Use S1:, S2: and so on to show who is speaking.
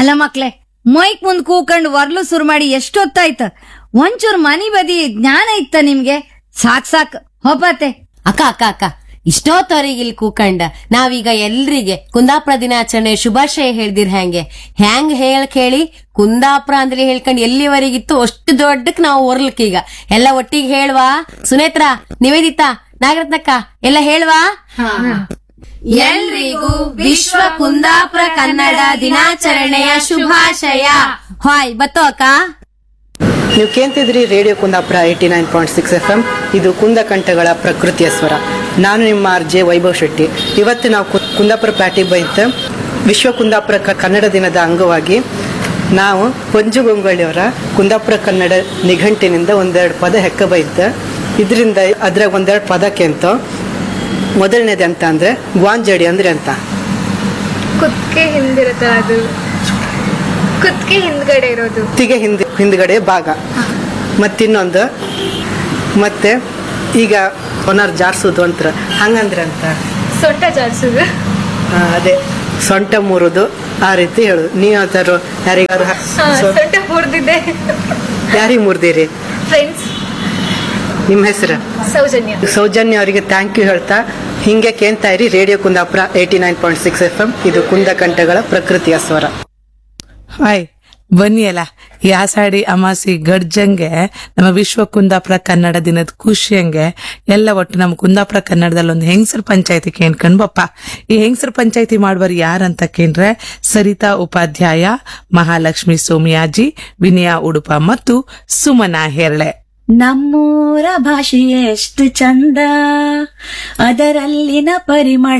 S1: ಅಲ್ಲ ಮಕ್ಳೆ ಮೈಕ್ ಮುಂದ್ ಕೂಕಂಡ್ ವರ್ಲು ಸುರು ಮಾಡಿ ಎಷ್ಟೊತ್ತಾಯ್ತ ಒಂಚೂರ್ ಮನಿ ಬದಿ ಜ್ಞಾನ ಇತ್ತ ನಿಮ್ಗೆ ಸಾಕ್ ಸಾಕ್ ಹೋಪತೆ
S2: ಅಕ್ಕ ಅಕ್ಕ ಅಕ್ಕ ಇಷ್ಟೊತ್ತವರೆಗೆ ಇಲ್ಲಿ ಕೂಕಂಡ ನಾವೀಗ ಎಲ್ರಿಗೆ ಕುಂದಾಪುರ ದಿನಾಚರಣೆ ಶುಭಾಶಯ ಹೇಳ್ದಿರ್ ಹೆಂಗೆ ಹೆಂಗ್ ಹೇಳಕ್ ಹೇಳಿ ಕುಂದಾಪುರ ಅಂದ್ರೆ ಹೇಳ್ಕೊಂಡ್ ಎಲ್ಲಿವರೆಗಿತ್ತು ಅಷ್ಟು ದೊಡ್ಡಕ್ ನಾವು ಒರ್ಲಕ್ ಈಗ ಎಲ್ಲ ಒಟ್ಟಿಗೆ ಹೇಳ್ವಾ ಸುನೇತ್ರ ನಿವೇದಿತಾ ನಾಗರತ್ನಕ್ಕ ಎಲ್ಲ ಹೇಳ್ವಾ ಎಲ್ರಿಗೂ ವಿಶ್ವ ಕುಂದಾಪುರ ಕನ್ನಡ ದಿನಾಚರಣೆಯ ಶುಭಾಶಯ ಹಾಯ್ ಬತ್ತೋ ಅಕ್ಕ
S3: ನೀವು ಕೇಳ್ತಿದ್ರಿ radio Kundapura eighty nine point six F M ಇದು ಕುಂದಕಂಠಗಳ ಪ್ರಕೃತಿಯ ಸ್ವರ ನಾನು ನಿಮ್ಮ ಆರ್ ಜೆ ವೈಭವ್ ಶೆಟ್ಟಿ ಇವತ್ತು ನಾವು ಕು- ಕುಂದಾಪುರ ಪ್ಯಾಟಿಗೆ ಬೈತ ವಿಶ್ವ ಕುಂದಾಪುರ ಕ- ಕನ್ನಡ ದಿನದ ಅಂಗವಾಗಿ ನಾವು ಪಂಜು ಗೊಂಗೊಳ್ಳಿಯವರ ಕುಂದಾಪುರ ಕನ್ನಡ ನಿಘಂಟಿನಿಂದ ಒಂದೆರಡು ಪದ ಹೆಕ್ಕ ಬೈತ ಇದರಿಂದ ಅದ್ರಾಗ ಒಂದೆರಡು ಪದಕ್ಕೆ ಅಂತ ಮೊದಲನೇದು ಅಂತ ಅಂದ್ರೆ ಗ್ವಾಂಜಡಿ ಅಂದ್ರೆ ಅಂತ
S4: ಕುತ್ತಿಗೆ ಹಿಂದಿರುತ್ತೆ ಅದು ಕುತ್ತಿಗೆ ಹಿಂದ್ಗಡೆ ಇರೋದು
S3: ಕುತ್ತಿಗೆ ಹಿಂದೆ ಹಿಂದ್ಗಡೆ ಭಾಗ ಮತ್ತಿನ್ನೊಂದು ಮತ್ತೆ ಈಗ ಒನರ್ ಜಾರ್ಸೋದು ಅಂತ ಹಂಗಂದ್ರೆ ಅಂತ
S4: ಸೊಂಟ ಜಾಡ್ಸೋದು
S3: ಆ, ಅದೇ ಸೊಂಟ ಮುರಿದು ಆ ರೀತಿ ಹೇಳುದು ನೀವು ಯಾವ್ದಾರು ಯಾರಿಗಾರು ಹ-
S4: ಹಾ,
S3: ಸೊ-
S4: ಸೊಂಟ ಮುರಿದಿದೆ
S3: ಯಾರಿಗೆ ಮುರಿದಿರಿ
S4: ಫ್ರೆಂಡ್ಸ್
S3: ನಿಮ್ಮ ಹೆಸರು
S4: ಸೌಜನ್ಯ
S3: ಸೌಜನ್ಯ ಅವರಿಗೆ ಥ್ಯಾಂಕ್ ಯು ಹೇಳ್ತಾ ಹಿಂಗೆ ಕೇಳ್ತಾ ಇರಿ radio Kundapura eighty nine point six F M ಇದು ಕುಂದಕಂಠಗಳ ಪ್ರಕೃತಿಯ ಸ್ವರ
S5: ಹಾಯ್ ಬನ್ನಿ ಅಲ್ಲ ಈ ಆಷಾಢಿ ಅಮಾಸಿ ಗಡ್ಜಂಗೆ ನಮ್ಮ ವಿಶ್ವ ಕುಂದಾಪುರ ಕನ್ನಡ ದಿನದ ಖುಷಿಯಂಗೆ ಎಲ್ಲ ಒಟ್ಟು ನಮ್ಮ ಕುಂದಾಪುರ ಕನ್ನಡದಲ್ಲಿ ಒಂದು ಹೆಂಗಸರ ಪಂಚಾಯತಿ ಕೇಳ್ಕೊಂಡ್ ಬಪ್ಪ ಈ ಹೆಂಗಸರ ಪಂಚಾಯತಿ ಮಾಡುವರು ಯಾರಂತ ಕೇಂದ್ರೆ ಸರಿತಾ ಉಪಾಧ್ಯಾಯ ಮಹಾಲಕ್ಷ್ಮಿ ಸೋಮಿಯಾಜಿ ವಿನಯ ಉಡುಪ ಮತ್ತು ಸುಮನಾ ಹೆರ್ಳೆ
S6: ನಮ್ಮೂರ ಭಾಷೆ ಎಷ್ಟು ಚಂದ ಅದರಲ್ಲಿನ ಪರಿಮಳ